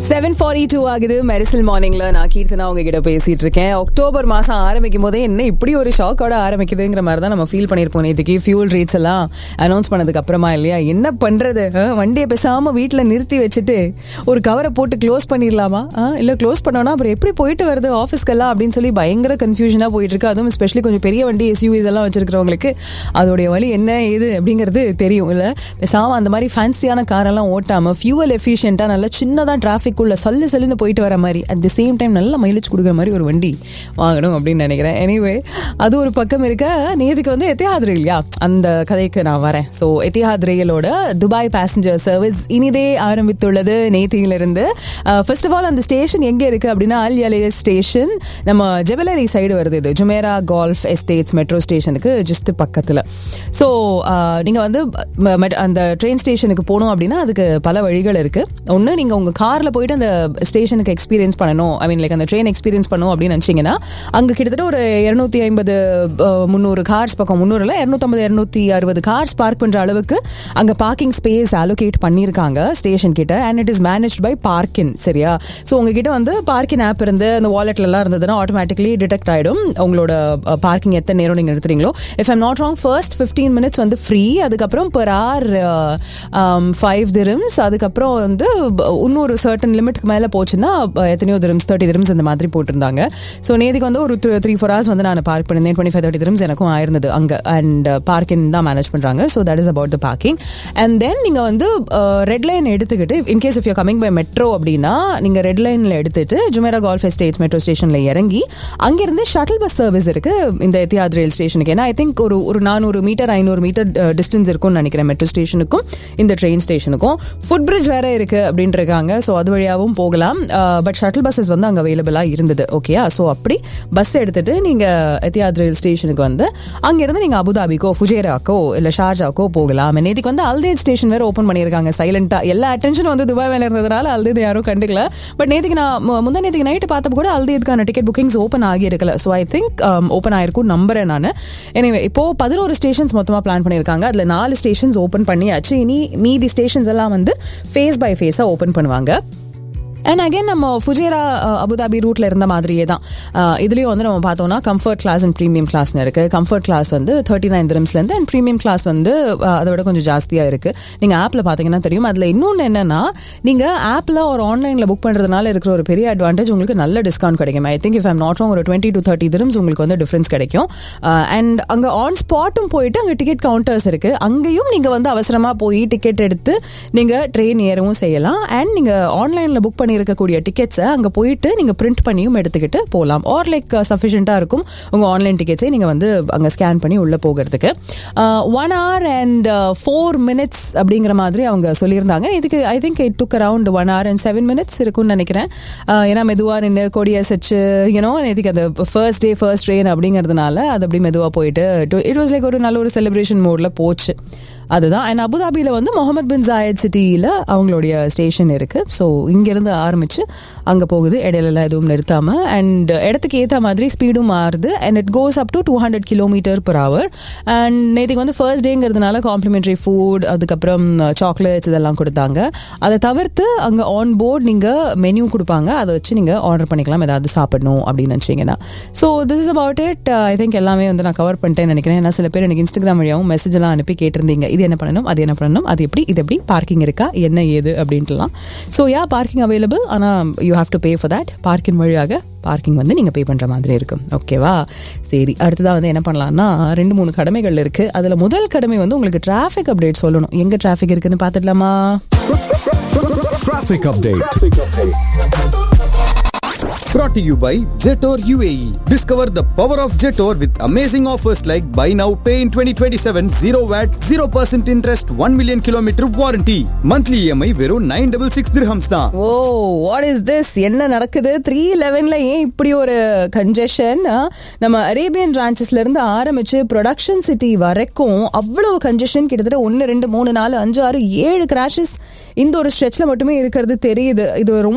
Seven forty two ஆகுது மெரிசல் மார்னிங்ல நான் கீர்த்தனா உங்ககிட்ட பேசிட்டு இருக்கேன் அக்டோபர் மாசம் ஆரம்பிக்கும் போதே என்ன இப்படி ஒரு ஷாக்கோட ஆரம்பிக்குதுங்கிற மாதிரி தான் நம்ம ஃபீல் பண்ணியிருப்போம் நேற்றுக்கு ஃபியூல் ரேட்ஸ் எல்லாம் அனௌன்ஸ் பண்ணதுக்கு அப்புறமா இல்லையா என்ன பண்றது ஆ, வண்டியை பேசாம வீட்டில் நிறுத்தி வச்சுட்டு ஒரு கவரை போட்டு க்ளோஸ் பண்ணிடலாமா ஆ, இல்ல க்ளோஸ் பண்ணோம்னா அப்புறம் எப்படி போயிட்டு வருது ஆஃபீஸ்க்கெல்லாம் அப்படின்னு சொல்லி பயங்கர கன்ஃபியூஷனா போயிட்டு இருக்கு அதுவும் ஸ்பெஷலி கொஞ்சம் பெரிய வண்டி எஸ்யூவிஸ் எல்லாம் வச்சிருக்கிறவங்களுக்கு அதோடைய வழி என்ன ஏது அப்படிங்கிறது தெரியும் இல்ல பேசாம அந்த மாதிரி ஃபேன்சியான காரெல்லாம் ஓட்டாம ஃபியூவல் எஃபிஷியண்டா நல்லா சின்னதா டிராஃபிக்குள்ள சல்லு சல்லுன்னு போயிட்டு வர மாதிரி அட் தி சேம் டைம் நல்ல மைலேஜ் கொடுக்குற மாதிரி ஒரு வண்டி வாங்கணும் அப்படின்னு நினைக்கிறேன் எனிவே அது ஒரு பக்கம் இருக்க நேற்றுக்கு வந்து எத்தியாத் ரயில்யா அந்த கதைக்கு நான் வரேன் ஸோ எத்தியாத் ரயிலோட துபாய் பேசஞ்சர் சர்வீஸ் இனிதே ஆரம்பித்துள்ளது நேத்தியிலிருந்து ஃபர்ஸ்ட் ஆஃப் ஆல் அந்த ஸ்டேஷன் எங்க இருக்கு அப்படின்னா அல் அலிய ஸ்டேஷன் நம்ம ஜெபலரி சைடு வருது இது ஜுமேரா கால்ஃப் எஸ்டேட்ஸ் மெட்ரோ ஸ்டேஷனுக்கு ஜஸ்ட் பக்கத்தில் ஸோ நீங்கள் வந்து ம- மெட்- அந்த ட்ரெயின் ஸ்டேஷனுக்கு போகணும் அப்படின்னா அதுக்கு பல வழிகள் இருக்கு ஒன்று நீங்கள் உங்கள் காரில் போயிட்டு அந்த ஸ்டேஷனுக்கு எக்ஸ்பீரியன்ஸ் பண்ணணும் ஐ மீன் லைக் அந்த ட்ரெயின் எக்ஸ்பீரியன்ஸ் பண்ணணும் அப்படின்னு நினச்சிங்கன்னா அங்கே கிட்டத்தட்ட ஒரு இரநூத்தி ஐம்பது முந்நூறு கார்ஸ் பக்கம் முந்நூறு இல்லை இரநூத்தம்பது இரநூத்தி அறுபது கார்ஸ் பார்க் பண்ணுற அளவுக்கு அங்கே பார்க்கிங் ஸ்பேஸ் அலோகேட் பண்ணியிருக்காங்க ஸ்டேஷன் கிட்ட and it is manage by Parkin சரியா ஸோ உங்ககிட்ட வந்து பார்க்கின் ஆப் இருந்து அந்த வாலெட்லாம் இருந்ததுன்னா ஆட்டோமேட்டிக்லி டிடெக்ட் ஆகிடும் உங்களோட பார்க்கிங் எத்தனை நேரம் நீங்கள் நிறுத்துறீங்களோ if I'm not wrong first fifteen minutes வந்து ஃப்ரீ அதுக்கப்புறம் per hour ஃபைவ் dirhams அதுக்கப்புறம் வந்து ப- இன்னொரு சர்டன் லிமிட்க்கு மேலே போச்சுன்னா ப- எத்தனையோ dirhams தேர்ட்டி dirhams இந்த மாதிரி போட்டிருந்தாங்க ஸோ நேற்றுக்கு வந்து ஒரு த்ரீ ஃபோர் ஹவர்ஸ் வந்து நான் பார்க் பண்ணியிருந்தேன் டுவெண்ட்டி ஃபைவ் தேர்ட்டி dirhams எனக்கும் ஆயிருந்தது அங்கே அண்ட் பார்க்கிங் தான் மேனேஜ் பண்ணுறாங்க so that is about the parking and then நீங்கள் வந்து ரெட் லைன் எடுத்துக்கிட்டு in case if you coming by metro அப்படின்னா நீங்கள் ரெட் லைனில் எடுத்துட்டு ஜுமேரா கால்ஃப் எஸ்டேட்ஸ் மெட்ரோ ஸ்டேஷனில் இறங்கி அங்கிருந்து ஷட்டில் பஸ் சர்வீஸ் இருக்கு இந்த எத்தியாத் ரயில் ஸ்டேஷனுக்கு ஏன்னா ஐ திங்க் ஒரு ஒரு நானூறு மீட்டர் ஐநூறு மீட்டர் டிஸ்டன்ஸ் இருக்கும்னு நினைக்கிறேன் மெட்ரோ ஸ்டேஷனுக்கும் இந்த ட்ரெயின் ஸ்டேஷனுக்கும் ஃபுட் பிரிட்ஜ் வேற இருக்கு அப்படின்னு இருக்காங்க ஸோ அது வழியாகவும் போகலாம் பட் ஷட்டில் பஸ்ஸஸ் வந்து அங்கே அவைலபிளாக இருந்தது ஓகேயா ஸோ அப்படி பஸ் எடுத்துட்டு நீங்க எத்தியாத் ரயில் ஸ்டேஷனுக்கு வந்து அங்கிருந்து நீங்க அபுதாபிக்கோ ஃபுஜேராக்கோ இல்ல ஷார்ஜாக்கோ போகலாம் நேற்றுக்கு வந்து அல்தேத் ஸ்டேஷன் வேற ஓப்பன் பண்ணியிருக்காங்க சைலண்டா எல்லா அட்டென்ஷனும் வந்து துபாய் மேல இருந்ததுனால அல்தேத் யாரும் கண்டுக்கல பட் நேற்றுக்கு நான் மு- முந்தா நேற்றுக்கு நைட்டு பார்த்தப்ப கூட அல்தேத்க்கான டிக்கெட் புக்கிங்ஸ் ஓப்பன் ஆகி இருக்கல ஸோ ஐ திங்க் ஓப்பன் ஆயிருக்கும் நம்புறேன் நான் எனவே இப்போ பதினோரு ஸ்டேஷன்ஸ் மொத்தமாக பிளான் பண்ணியிருக்காங்க அதுல நாலு ஸ்டேஷன்ஸ் ஓப்பன் பண்ணியாச்சு இனி மீதி ஸ்டேஷன்ஸ் எல்லாம் வந்து ஃபேஸ் பை ஃபேஸாக ஓப்பன் பண்ணுவாங்க அண்ட் அகைன் நம்ம ஃபுஜேரா அஹ், அபுதாபி ரூட்ல இருந்த மாதிரியே தான் அஹ், இதுலயும் வந்து நம்ம பார்த்தோம்னா கம்ஃபர்ட் கிளாஸ் அண்ட் ப்ரீமியம் கிளாஸ்னு இருக்கு கம்ஃபர்ட் கிளாஸ் வந்து தேர்ட்டி நைன் இருந்து அண்ட் ப்ரீமியம் கிளாஸ் வந்து அஹ், அதை விட கொஞ்சம் ஜாஸ்தியா இருக்கு நீங்க ஆப்ல பாத்தீங்கன்னா தெரியும் அதுல இன்னொன்னு என்னன்னா நீங்க ஆப்ல ஒரு ஆன்லைன்ல புக் பண்றதுனால இருக்கிற ஒரு பெரிய அட்வான்டேஜ் உங்களுக்கு நல்ல டிஸ்கவுண்ட் கிடைக்கும் I think if I'm not wrong ஒரு டுவெண்ட்டி டு தேர்ட்டி திரம்ஸ் உங்களுக்கு வந்து டிஃபரன்ஸ் கிடைக்கும் அண்ட் அங்க ஆன் ஸ்பாட்டும் போயிட்டு அங்க டிக்கெட் கவுண்டர்ஸ் இருக்கு அங்கேயும் நீங்க வந்து அவசரமா போய் டிக்கெட் எடுத்து நீங்க ட்ரெயின் ஏறவும் செய்யலாம் அண்ட் நீங்க ஆன்லைன்ல புக் பண்ணியிருக்கக்கூடிய டிக்கெட்ஸை அங்க போயிட்டு நீங்க பிரிண்ட் பண்ணியும் எடுத்துக்கிட்டு போகலாம் ஆர் லைக் சஃபிஷியண்டா இருக்கும் உங்க ஆன்லைன் டிக்கெட்ஸை நீங்க வந்து அங்க ஸ்கேன் பண்ணி உள்ள போகிறதுக்கு one hour and four minutes அப்படிங்கிற மாதிரி அவங்க சொல்லியிருந்தாங்க இதுக்கு I think it took around one hour and seven minutes இருக்கும்னு நினைக்கிறேன் Uh, ஏன்னா மெதுவா நின்று கொடியை சச்சு யூனோ இதுக்கு அது ஃபர்ஸ்ட் டே ஃபர்ஸ்ட் ட்ரெயின் அப்படிங்கிறதுனால அது அப்படி மெதுவா போயிட்டு இட் வாஸ் லைக் ஒரு நல்ல ஒரு செலிப்ரேஷன் மோட்ல போச்சு அதுதான் அண்ட் அபுதாபியில் வந்து முகமது பின் ஜாயத் சிட்டியில் அவங்களுடைய ஸ்டேஷன் இருக்கு ஸோ இங்கேருந்து ஆரம்பிச்சு அங்கே போகுது இடையிலலாம் எதுவும் நிறுத்தாம அண்ட் இடத்துக்கு ஏற்ற மாதிரி ஸ்பீடும் மாறுது and it goes up to two hundred kilometer per hour and நேற்றுக்கு வந்து ஃபர்ஸ்ட் டேங்கிறதுனால காம்ப்ளிமெண்ட்ரி ஃபுட் அதுக்கப்புறம் சாக்லேட்ஸ் இதெல்லாம் கொடுத்தாங்க அதை தவிர்த்து அங்கே ஆன் போர்ட் நீங்கள் மெனு கொடுப்பாங்க அதை வச்சு நீங்கள் ஆர்டர் பண்ணிக்கலாம் ஏதாவது சாப்பிடணும் அப்படின்னு நினச்சிங்கன்னா so this is about it I think எல்லாமே வந்து நான் கவர் பண்ணிட்டேன்னு நினைக்கிறேன் ஏன்னா சில பேர் எனக்கு இன்ஸ்டாகிராம் வழியாகவும் மெசேஜ் எல்லாம் அனுப்பி கேட்டிருந்தீங்க இது என்ன பண்ணணும் அது என்ன பண்ணணும் அது எப்படி இது எப்படி பார்க்கிங் இருக்கா என்ன ஏது அப்படின்ட்டுலாம் ஸோ யா பார்க்கிங் அவைலபிள் ஆனால் you have to pay for that parking வழியாக பார்க்கிங் வந்து நீங்கள் பே பண்ணுற மாதிரி இருக்கும் ஓகேவா சரி அடுத்ததாக வந்து என்ன பண்ணலாம்னா ரெண்டு மூணு கடமைகள் இருக்குது அதில் முதல் கடமை வந்து உங்களுக்கு டிராஃபிக் அப்டேட் சொல்லணும் எங்கே டிராஃபிக் இருக்குன்னு பார்த்துடலாமா Traffic update. Brought to you by Jetor UAE. Discover the power of Jetor with amazing offers like buy now, pay in 2027, 0 VAT, 0% interest, 1 million kilometer warranty. Monthly EMI வெறும் 966 dirhams தான். Oh what is this என்ன நடக்குது three லெவன்ல ஏன் இப்படி ஒரு congestion நம்ம Arabian பிரான்ச்சஸ்ல இருந்து ஆரம்பிச்சு ப்ரொடக்ஷன் சிட்டி வரைக்கும் அவ்வளவு கன்ஜெஷன் கிட்டத்தட்ட ஒன்று ரெண்டு மூணு நாலு அஞ்சு ஆறு ஏழு கிராஷஸ் இந்த ஒரு ஸ்ட்ரெச்ல மட்டுமே இருக்கிறது தெரியுது இது ரொம்ப